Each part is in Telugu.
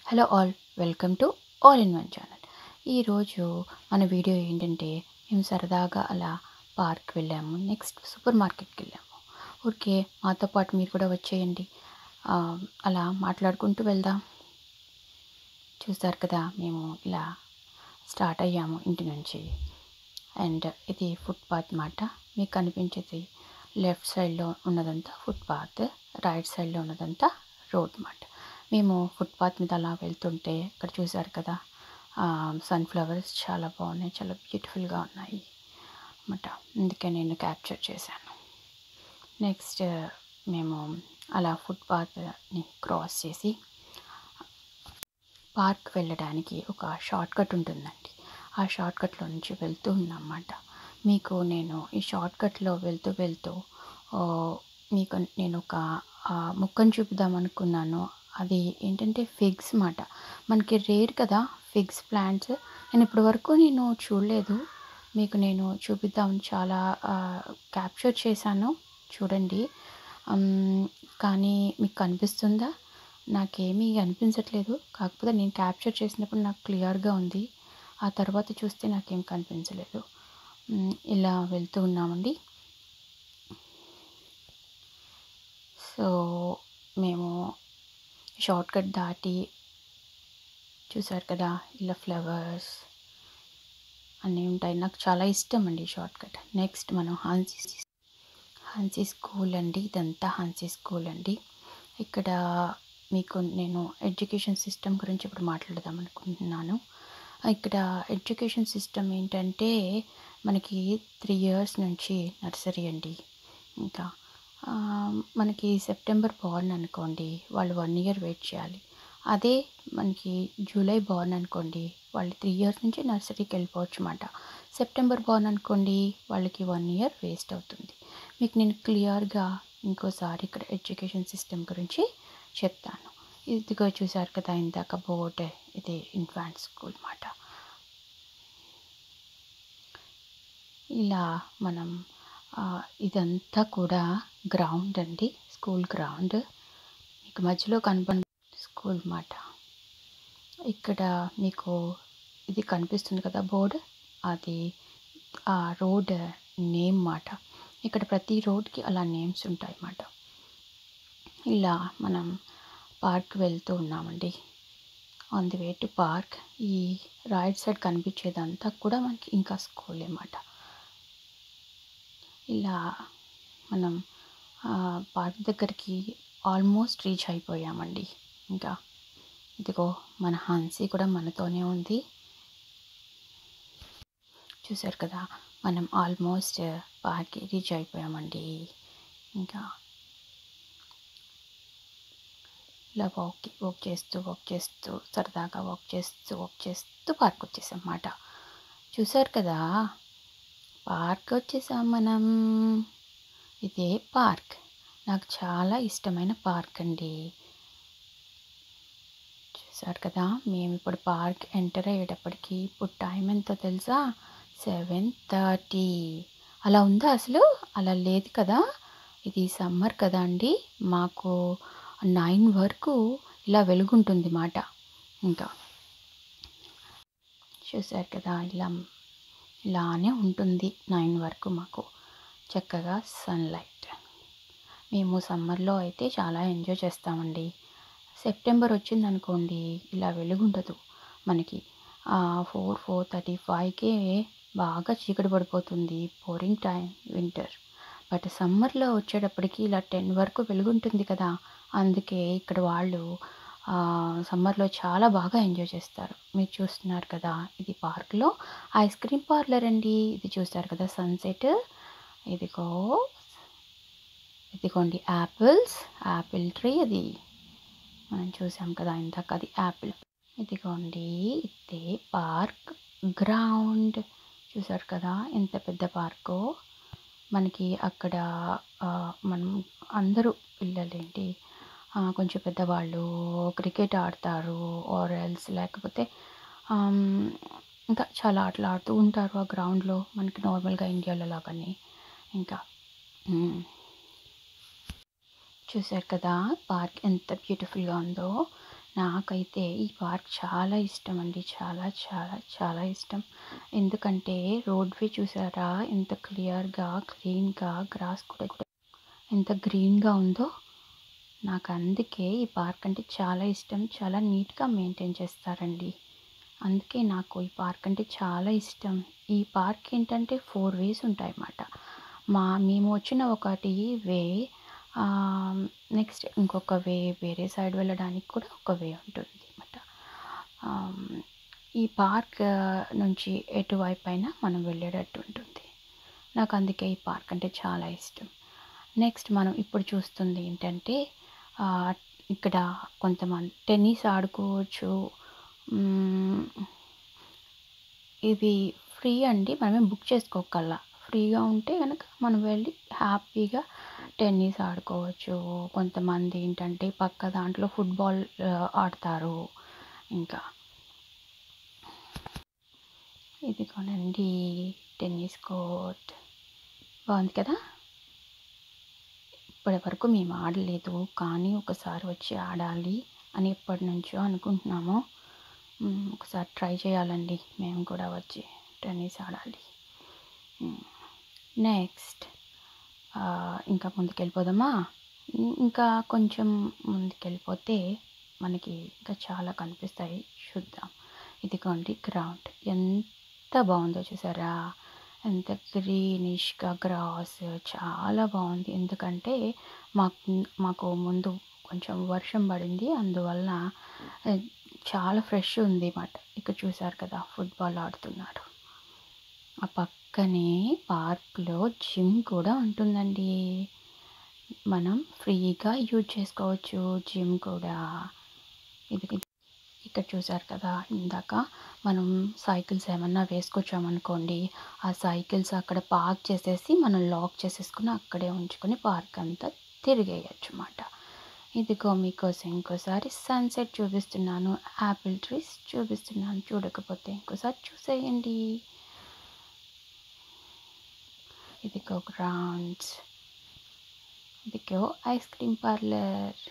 hello all welcome to all in one channel ఈరోజు మన వీడియో ఏంటంటే మేము సరదాగా అలా పార్క్ వెళ్ళాము నెక్స్ట్ సూపర్ మార్కెట్కి వెళ్ళాము ఊరికే మాతో పాటు మీరు కూడా వచ్చేయండి ఆ, అలా మాట్లాడుకుంటూ వెళ్దాం చూస్తారు కదా మేము ఇలా స్టార్ట్ అయ్యాము ఇంటి నుంచి అండ్ ఇది ఫుట్పాత్ మాట మీకు కనిపించేది లెఫ్ట్ సైడ్లో ఉన్నదంతా ఫుట్పాత్ రైట్ సైడ్లో ఉన్నదంతా రోడ్ మాట మేము ఫుట్పాత్ మీద అలా వెళ్తుంటే ఇక్కడ చూసారు కదా సన్ఫ్లవర్స్ చాలా బాగున్నాయి చాలా బ్యూటిఫుల్గా ఉన్నాయి అన్నమాట అందుకే నేను క్యాప్చర్ చేశాను నెక్స్ట్ మేము అలా ఫుట్పాత్ని క్రాస్ చేసి పార్క్ వెళ్ళడానికి ఒక షార్ట్ కట్ ఉంటుందండి ఆ షార్ట్ కట్లో నుంచి వెళ్తూ ఉన్నమాట మీకు నేను ఈ షార్ట్ కట్లో వెళ్తూ వెళ్తూ ఆ, మీకు నేను ఒక ఆ, ముక్కను చూపుదాం అనుకున్నాను అది ఏంటంటే ఫిగ్స్ మాట మనకి రేర్ కదా ఫిగ్స్ ప్లాంట్స్ నేను ఇప్పటి వరకు నేను చూడలేదు మీకు నేను చూపిద్దామని చాలా క్యాప్చర్ చేశాను చూడండి అమ్, కానీ మీకు కనిపిస్తుందా నాకేమీ అనిపించట్లేదు కాకపోతే నేను క్యాప్చర్ చేసినప్పుడు నాకు క్లియర్గా ఉంది ఆ తర్వాత చూస్తే నాకేం కనిపించలేదు మ్, ఇలా వెళ్తూ ఉన్నామండి సో మేము షార్ట్ కట్ దాటి చూసారు కదా ఇలా ఫ్లవర్స్ అన్నీ ఉంటాయి నాకు చాలా ఇష్టం అండి షార్ట్ కట్ నెక్స్ట్ మనం హాన్సీ హాన్సీ స్కూల్ అండి ఇదంతా హాన్సీ స్కూల్ అండి ఇక్కడ మీకు నేను ఎడ్యుకేషన్ సిస్టమ్ గురించి ఇప్పుడు మాట్లాడదాం అనుకుంటున్నాను ఇక్కడ ఎడ్యుకేషన్ సిస్టమ్ ఏంటంటే మనకి త్రీ ఇయర్స్ నుంచి నర్సరీ అండి ఇంకా ఆ, మనకి సెప్టెంబర్ బార్న్ అనుకోండి వాళ్ళు వన్ ఇయర్ వెయిట్ చేయాలి అదే మనకి జూలై బార్న్ అనుకోండి వాళ్ళు త్రీ ఇయర్స్ నుంచి నర్సరీకి వెళ్ళిపోవచ్చు అన్నమాట సెప్టెంబర్ బార్న్ అనుకోండి వాళ్ళకి వన్ ఇయర్ వేస్ట్ అవుతుంది మీకు నేను క్లియర్గా ఇంకోసారి ఇక్కడ ఎడ్యుకేషన్ సిస్టమ్ గురించి చెప్తాను ఇదిగో చూసారు కదా ఇందాక బోర్డ్ ఇది ఇన్ఫాంట్ స్కూల్ మాట ఇలా మనం ఆ, ఇదంతా కూడా గ్రౌండ్ అండి స్కూల్ గ్రౌండ్ మీకు మధ్యలో కనపడి స్కూల్ మాట ఇక్కడ మీకు ఇది కనిపిస్తుంది కదా బోర్డ్ అది ఆ రోడ్ నేమ్ మాట ఇక్కడ ప్రతి రోడ్కి అలా నేమ్స్ ఉంటాయి అన్నమాట ఇలా మనం పార్క్ వెళ్తూ ఉన్నామండి on the way to park ఈ రైట్ సైడ్ కనిపించేదంతా కూడా మనకి ఇంకా స్కూల్ అన్నమాట ఇలా మనం ఆ, పార్క్ దగ్గరికి ఆల్మోస్ట్ రీచ్ అయిపోయామండి ఇంకా ఇదిగో మన హాన్సీ కూడా మనతోనే ఉంది చూసారు కదా మనం ఆల్మోస్ట్ పార్క్కి రీచ్ అయిపోయామండి ఇంకా ఇలా వాక్ వాక్ చేస్తూ వాక్ చేస్తూ సరదాగా వాక్ చేస్తూ వాక్ చేస్తూ పార్క్ వచ్చేసాం అన్నమాట చూసారు కదా పార్క్ వచ్చేసాం మనం ఇదే పార్క్ నాకు చాలా ఇష్టమైన పార్క్ అండి చూసారు కదా మేము ఇప్పుడు పార్క్ ఎంటర్ అయ్యేటప్పటికి ఇప్పుడు టైం ఎంతో తెలుసా సెవెన్ థర్టీ అలా ఉందా అసలు అలా లేదు కదా ఇది సమ్మర్ కదా అండి మాకు నైన్ వరకు ఇలా వెలుగుంటుంది మాట ఇంకా చూసారు కదా ఇలా ఇలానే ఉంటుంది నైన్ వరకు మాకు చక్కగా సన్లైట్ మేము సమ్మర్లో అయితే చాలా ఎంజాయ్ చేస్తామండి సెప్టెంబర్ వచ్చిందనుకోండి ఇలా వెలుగుండదు మనకి ఫోర్ ఫోర్ థర్టీ ఫైవ్కే బాగా చీకటి పడిపోతుంది పోరింగ్ టైం వింటర్ బట్ సమ్మర్లో వచ్చేటప్పటికి ఇలా టెన్ వరకు వెలుగుంటుంది కదా అందుకే ఇక్కడ వాళ్ళు ఆ, సమ్మర్లో చాలా బాగా ఎంజాయ్ చేస్తారు మీరు చూస్తున్నారు కదా ఇది పార్క్లో ఐస్ క్రీమ్ పార్లర్ అండి ఇది చూస్తారు కదా సన్సెట్ ఇదిగో ఇదిగోండి యాపిల్స్ యాపిల్ ట్రీ అది మనం చూసాం కదా ఇందాక అది యాపిల్ ఇదిగోండి ఇదే పార్క్ గ్రౌండ్ చూసారు కదా ఎంత పెద్ద పార్కో మనకి అక్కడ ఆ, మనం అందరూ పిల్లలేంటి ఆ, కొంచెం పెద్దవాళ్ళు క్రికెట్ ఆడతారు ఆర్ ఎల్స్ లేకపోతే ఆమ్, ఇంకా చాలా ఆటలు ఆడుతూ ఉంటారు ఆ గ్రౌండ్లో మనకి నార్మల్గా ఇండియాలో లాగానే ఇంకా మ్, చూసారు కదా పార్క్ ఎంత బ్యూటిఫుల్గా ఉందో నాకైతే ఈ పార్క్ చాలా ఇష్టం అండి చాలా చాలా చాలా ఇష్టం ఎందుకంటే రోడ్ వే చూసారా ఎంత క్లియర్గా క్లీన్గా గ్రాస్ కూడా ఎంత గ్రీన్గా ఉందో నాకు అందుకే ఈ పార్క్ అంటే చాలా ఇష్టం చాలా నీట్గా మెయింటైన్ చేస్తారండి అందుకే నాకు ఈ పార్క్ అంటే చాలా ఇష్టం ఈ పార్క్ ఏంటంటే ఫోర్ వేస్ ఉంటాయి అన్నమాట మా మేము వచ్చిన ఒకటి వే నెక్స్ట్ ఇంకొక వే వేరే సైడ్ వెళ్ళడానికి కూడా ఒక వే ఉంటుంది అన్నమాట ఈ పార్క్ నుంచి ఎటువైపు అయినా మనం వెళ్ళేటట్టు ఉంటుంది నాకు అందుకే ఈ పార్క్ అంటే చాలా ఇష్టం నెక్స్ట్ మనం ఇప్పుడు చూస్తుంది ఏంటంటే ఆ, ఇక్కడ కొంతమంది టెన్నిస్ ఆడుకోవచ్చు మ్మ్, ఇది ఫ్రీ అండి మనమే బుక్ చేసుకోగల ఫ్రీగా ఉంటే కనుక మనం వెళ్ళి హ్యాపీగా టెన్నిస్ ఆడుకోవచ్చు కొంతమంది ఏంటంటే పక్క దాంట్లో ఫుట్బాల్ ఆ, ఆడతారు ఇంకా ఇది కొనండి టెన్నిస్ కోర్ట్ బాగుంది కదా ఇప్పటి వరకు మేము ఆడలేదు కానీ ఒకసారి వచ్చి ఆడాలి అని ఎప్పటి నుంచో అనుకుంటున్నాము మ్, ఒకసారి ట్రై చేయాలండి మేము కూడా వచ్చి టెన్నిస్ ఆడాలి నెక్స్ట్ ఇంకా ముందుకెళ్ళిపోదామా ఇం- ఇంకా కొంచెం ముందుకెళ్ళిపోతే మనకి ఇంకా చాలా కనిపిస్తాయి చూద్దాం ఇదిగోండి గ్రౌండ్ ఎంత బాగుందో చూసారా ఎంత గ్రీనిష్గా గ్రాస్ చాలా బాగుంది ఎందుకంటే మాకు మాకు ముందు కొంచెం వర్షం పడింది అందువల్ల ఆ, చాలా ఫ్రెష్ ఉంది మాట ఇక్కడ చూసారు కదా ఫుట్బాల్ ఆడుతున్నారు ఆ పక్కనే పార్క్లో జిమ్ కూడా ఉంటుందండి మనం ఫ్రీగా యూజ్ చేసుకోవచ్చు జిమ్ కూడా ఇది ఇక్కడ చూసారు కదా ఇందాక మనం సైకిల్స్ ఏమన్నా వేసుకొచ్చామనుకోండి ఆ సైకిల్స్ అక్కడ పార్క్ చేసేసి మనం లాక్ చేసేసుకుని అక్కడే ఉంచుకొని పార్క్ అంతా తిరిగేయచ్చు అన్నమాట ఇదిగో మీకోసం ఇంకోసారి సన్సెట్ చూపిస్తున్నాను యాపిల్ ట్రీస్ చూపిస్తున్నాను చూడకపోతే ఇంకోసారి చూసేయండి ఇదిగో గ్రౌండ్స్ ఇదిగో ఐస్ క్రీమ్ పార్లర్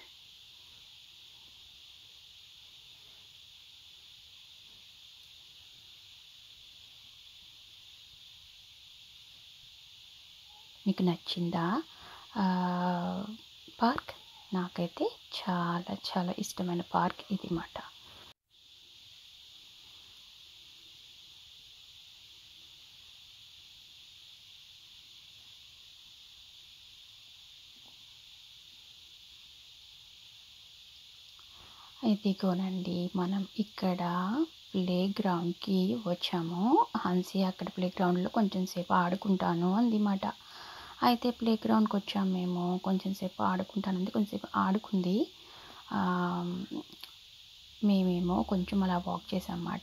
మీకు నచ్చిందా ఆ, పార్క్ నాకైతే చాలా చాలా ఇష్టమైన పార్క్ ఇది మాట ఇదిగోనండి మనం ఇక్కడ ప్లే గ్రౌండ్కి వచ్చాము హన్సీ అక్కడ ప్లే గ్రౌండ్లో కొంచెం సేపు ఆడుకుంటాను అందిమాట అయితే ప్లే గ్రౌండ్కి వచ్చాము మేము కొంచెం సేపు ఆడుకుంటానంది కొంచెం సేపు ఆడుకుంది ఆ, మేమేమో కొంచెం అలా వాక్ చేసామన్నమాట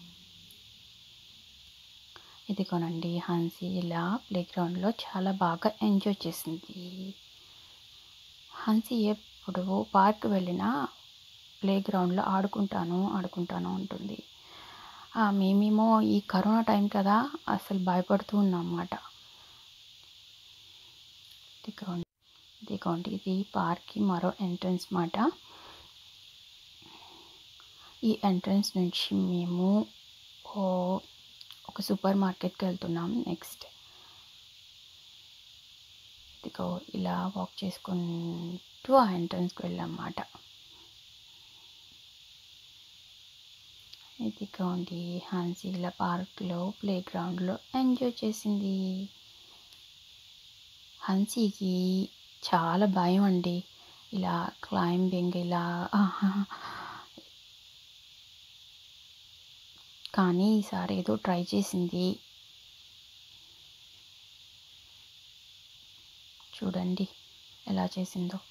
ఇదిగోనండి హన్సీ ఇలా ప్లే గ్రౌండ్లో చాలా బాగా ఎంజాయ్ చేసింది హన్సీ ఎప్పుడు పార్క్ వెళ్ళినా ప్లే గ్రౌండ్లో ఆడుకుంటాను ఆడుకుంటాను ఉంటుంది ఆ, మేమేమో ఈ కరోనా టైం కదా అసలు భయపడుతూ ఉన్నాం అన్నమాట ఇదిగోండి ఇదిగోండి ఇది పార్క్కి మరో ఎంట్రన్స్ మాట ఈ ఎంట్రన్స్ నుంచి మేము ఓ ఒక సూపర్ మార్కెట్కి వెళ్తున్నాం నెక్స్ట్ ఇదిగో ఇలా వాక్ చేసుకుంటూ ఆ ఎంట్రన్స్కి వెళ్ళామన్నమాట ఇదిగోండి హాన్సీ ఇలా పార్క్లో ప్లే గ్రౌండ్లో ఎంజాయ్ చేసింది హన్సీకి చాలా భయం అండి ఇలా క్లైంబింగ్ ఇలా కానీ ఈసారి ఏదో ట్రై చేసింది చూడండి ఎలా చేసిందో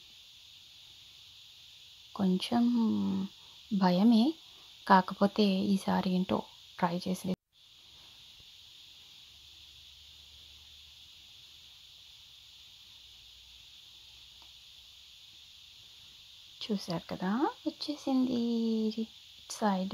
కొంచెం భయమే కాకపోతే ఈసారి ఏంటో ట్రై చేసింది చూశారు కదా వచ్చేసింది సైడ్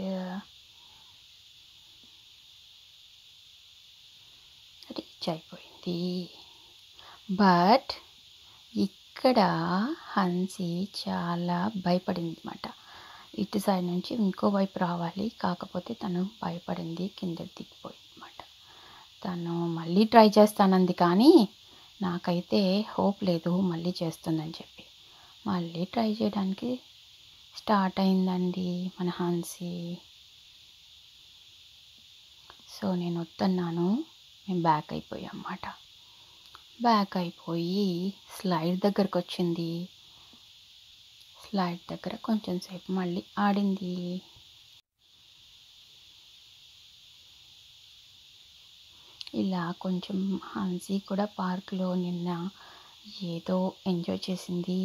రీచ్ అయిపోయింది బట్ ఇక్కడ హన్సీ చాలా భయపడింది అనమాట ఇటు సైడ్ నుంచి ఇంకో వైపు రావాలి కాకపోతే తను భయపడింది కింద దిగిపోయింది అనమాట తను మళ్ళీ ట్రై చేస్తానంది కానీ నాకైతే హోప్ లేదు మళ్ళీ చేస్తుందని చెప్పి మళ్ళీ ట్రై చేయడానికి స్టార్ట్ అయిందండి మన హాన్సీ సో నేను వద్దన్నాను మేము బ్యాక్ అయిపోయాం అన్నమాట బ్యాక్ అయిపోయి స్లైడ్ దగ్గరకు వచ్చింది స్లైడ్ దగ్గర కొంచెం సేపు మళ్ళీ ఆడింది ఇలా కొంచెం హన్సీ కూడా పార్క్లో నిన్న ఏదో ఎంజాయ్ చేసింది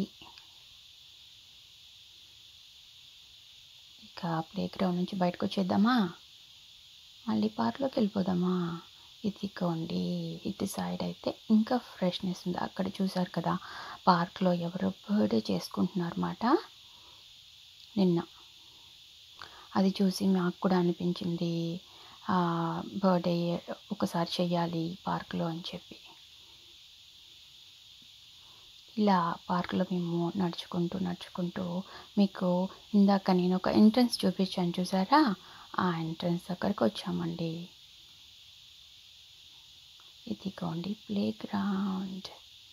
ఇక ప్లే గ్రౌండ్ నుంచి బయటకు వచ్చేద్దామా మళ్ళీ పార్క్లోకి వెళ్ళిపోదామా ఇదిగోండి ఇటు సైడ్ అయితే ఇంకా ఫ్రెష్నెస్ ఉంది అక్కడ చూసారు కదా పార్క్లో ఎవరో బర్త్డే చేసుకుంటున్నారన్నమాట నిన్న అది చూసి మాకు కూడా అనిపించింది బర్త్డే ఒకసారి చెయ్యాలి పార్క్లో అని చెప్పి ఇలా పార్క్లో మేము నడుచుకుంటూ నడుచుకుంటూ మీకు ఇందాక నేను ఒక ఎంట్రన్స్ చూపించాను చూసారా ఆ ఎంట్రన్స్ దగ్గరకు వచ్చామండి ఇదిగోండి ప్లే గ్రౌండ్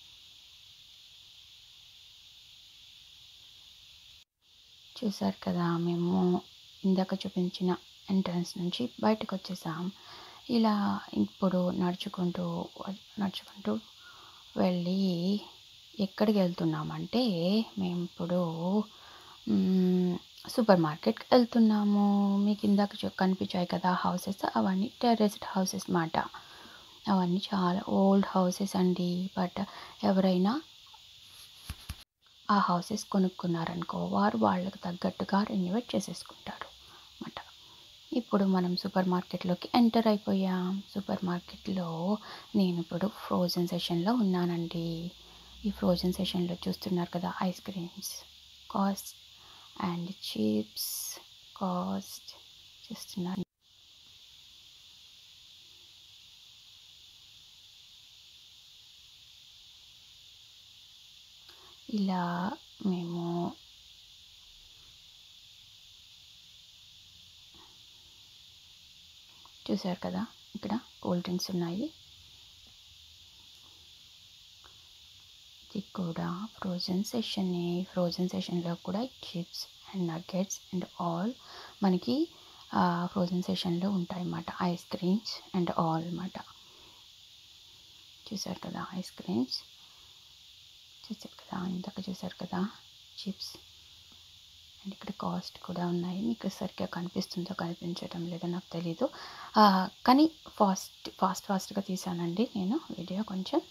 చూసారు కదా మేము ఇందాక చూపించిన ఎంట్రన్స్ నుంచి బయటకు వచ్చేసాం ఇలా ఇప్పుడు నడుచుకుంటూ నడుచుకుంటూ వెళ్ళి ఎక్కడికి వెళ్తున్నామంటే మేము ఇప్పుడు సూపర్ మార్కెట్కి వెళ్తున్నాము మీకు ఇందాక చూ- కనిపించాయి కదా హౌసెస్ అవన్నీ టెర్రస్డ్ హౌసెస్ మాట అవన్నీ చాలా ఓల్డ్ హౌసెస్ అండి బట్ ఎవరైనా ఆ హౌసెస్ కొనుక్కున్నారనుకో వారు వాళ్ళకు తగ్గట్టుగా రెన్యువేట్ చేసేసుకుంటారు అన్నమాట ఇప్పుడు మనం సూపర్ మార్కెట్లోకి ఎంటర్ అయిపోయాం సూపర్ మార్కెట్లో నేను ఇప్పుడు ఫ్రోజన్ సెషన్లో ఉన్నానండి ఈ ఫ్రోజన్ సెషన్లో చూస్తున్నారు కదా ice creams cost and chips cost చూస్తున్నారు ఇలా మేము చూసారు కదా ఇక్కడ కూల్ డ్రింక్స్ ఉన్నాయి ఇది కూడా ఫ్రోజన్ సెషన్ ఫ్రోజన్ సెషన్లో కూడా chips and nuggets and all మనకి ఫ్రోజన్ సెషన్లో ఉంటాయి అన్నమాట ఐస్ క్రీమ్స్ అండ్ ఆల్ అన్నమాట చూసారు కదా ఐస్ క్రీమ్స్ చూసారు కదా ఇందాక చూసారు కదా చిప్స్ అండ్ ఇక్కడ కాస్ట్ కూడా ఉన్నాయి మీకు సరిగ్గా కనిపిస్తుందో కనిపించడం లేదో నాకు తెలీదు ఆ, కానీ ఫాస్ట్ ఫాస్ట్ ఫాస్ట్గా తీసానండి నేను వీడియో కొంచెం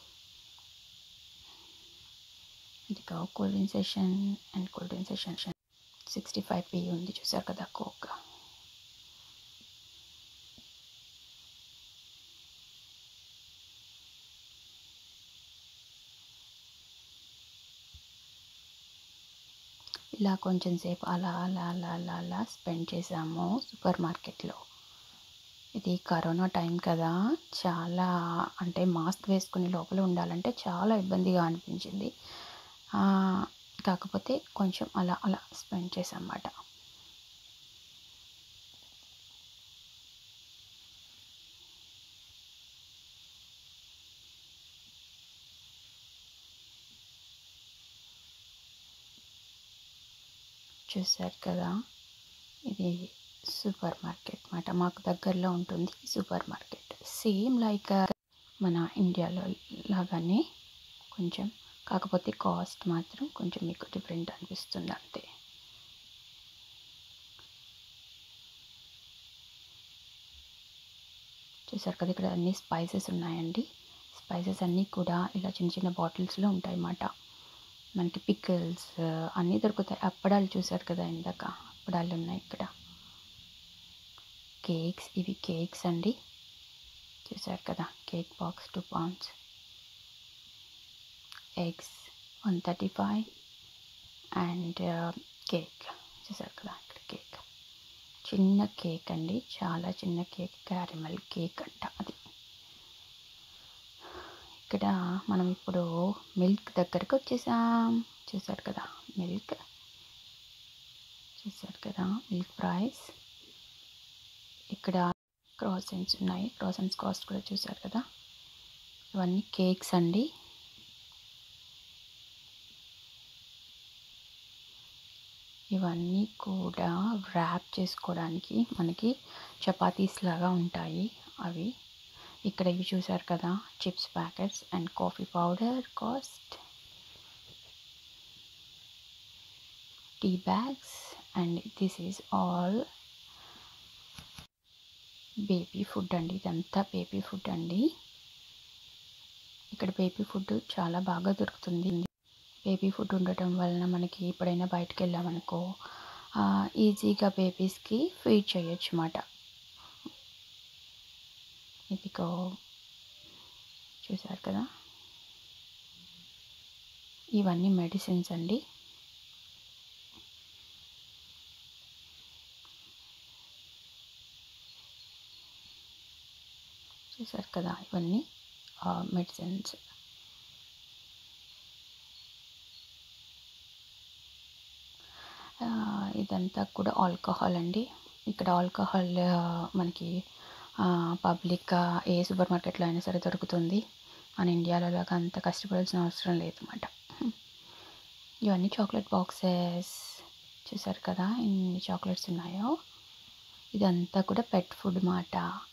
ఇదిగో cool drink section and cool drink section sixty five p ఉంది చూసారు కదా కోక్ ఇలా కొంచెం సేపు అలా అలా అలా అలా అలా స్పెండ్ చేసాము సూపర్ మార్కెట్లో ఇది కరోనా టైం కదా చాలా అంటే మాస్క్ వేసుకుని లోపల ఉండాలంటే చాలా ఇబ్బందిగా అనిపించింది ఆ, కాకపోతే కొంచెం అలా అలా స్పెండ్ చేసాం అన్నమాట చూసారు కదా ఇది సూపర్ మార్కెట్ మాట మాకు దగ్గరలో ఉంటుంది సూపర్ మార్కెట్ సేమ్ లైక్ మన ఇండియాలో లాగానే కొంచెం కాకపోతే కాస్ట్ మాత్రం కొంచెం మీకు డిఫరెంట్ అనిపిస్తుంది అంతే చూసారు కదా ఇక్కడ అన్ని స్పైసెస్ ఉన్నాయండి స్పైసెస్ అన్నీ కూడా ఇలా చిన్న చిన్న బాటిల్స్లో ఉంటాయి అన్నమాట మనకి పికిల్స్ అన్నీ దొరుకుతాయి అప్పడాలు చూసారు కదా ఇందాక అప్పడాలు ఉన్నాయి ఇక్కడ కేక్స్ ఇవి కేక్స్ అండి చూసారు కదా cake box two pounds eggs one thirty five and cake చూసారు కదా ఇక్కడ కేక్ చిన్న కేక్ అండి చాలా చిన్న కేక్ క్యారమెల్ కేక్ అంట అది ఇక్కడ మనం ఇప్పుడు మిల్క్ దగ్గరకు వచ్చేసాం చూసారు కదా మిల్క్ చూసారు కదా మిల్క్ ప్రైస్ ఇక్కడ క్రాసెంట్స్ ఉన్నాయి క్రాసెంట్స్ కాస్ట్ కూడా చూసారు కదా ఇవన్నీ కేక్స్ అండి ఇవన్నీ కూడా ర్యాప్ చేసుకోవడానికి మనకి చపాతీస్ లాగా ఉంటాయి అవి ఇక్కడ ఇవి చూసారు కదా chips packets and coffee powder cost tea bags and this is all baby food అండి ఇదంతా బేబీ ఫుడ్ అండి ఇక్కడ బేబీ ఫుడ్ చాలా బాగా దొరుకుతుంది బేబీ ఫుడ్ ఉండటం వలన మనకి ఎప్పుడైనా బయటకు వెళ్ళామనుకో ఈజీగా బేబీస్కి ఫీడ్ చేయొచ్చు అన్నమాట ఇదిగో చూసారు కదా ఇవన్నీ మెడిసిన్స్ అండి చూసారు కదా ఇవన్నీ మెడిసిన్స్ ఇదంతా కూడా ఆల్కహాల్ అండి ఇక్కడ ఆల్కహాల్ మనకి పబ్లిక్గా ఏ సూపర్ మార్కెట్లో అయినా సరే దొరుకుతుంది మన ఇండియాలో లాగా అంత కష్టపడాల్సిన అవసరం లేదన్నమాట ఇవన్నీ చాక్లెట్ బాక్సెస్ చూసారు కదా ఎన్ని చాక్లెట్స్ ఉన్నాయో ఇదంతా కూడా పెట్ ఫుడ్ మాట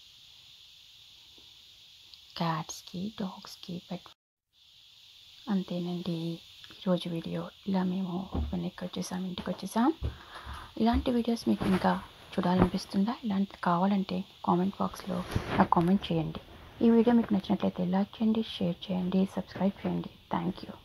క్యాట్స్కి డాగ్స్కి పెట్ అంతేనండి ఈరోజు వీడియో ఇలా మేము వెనక్కి వచ్చేసాం ఇంటికి వచ్చేసాం ఇలాంటి వీడియోస్ మీకు ఇంకా చూడాలనిపిస్తుందా ఇలాంటిది కావాలంటే కామెంట్ బాక్స్లో నాకు కామెంట్ చేయండి ఈ వీడియో మీకు నచ్చినట్లయితే లైక్ చేయండి షేర్ చేయండి సబ్స్క్రైబ్ చేయండి థ్యాంక్ యూ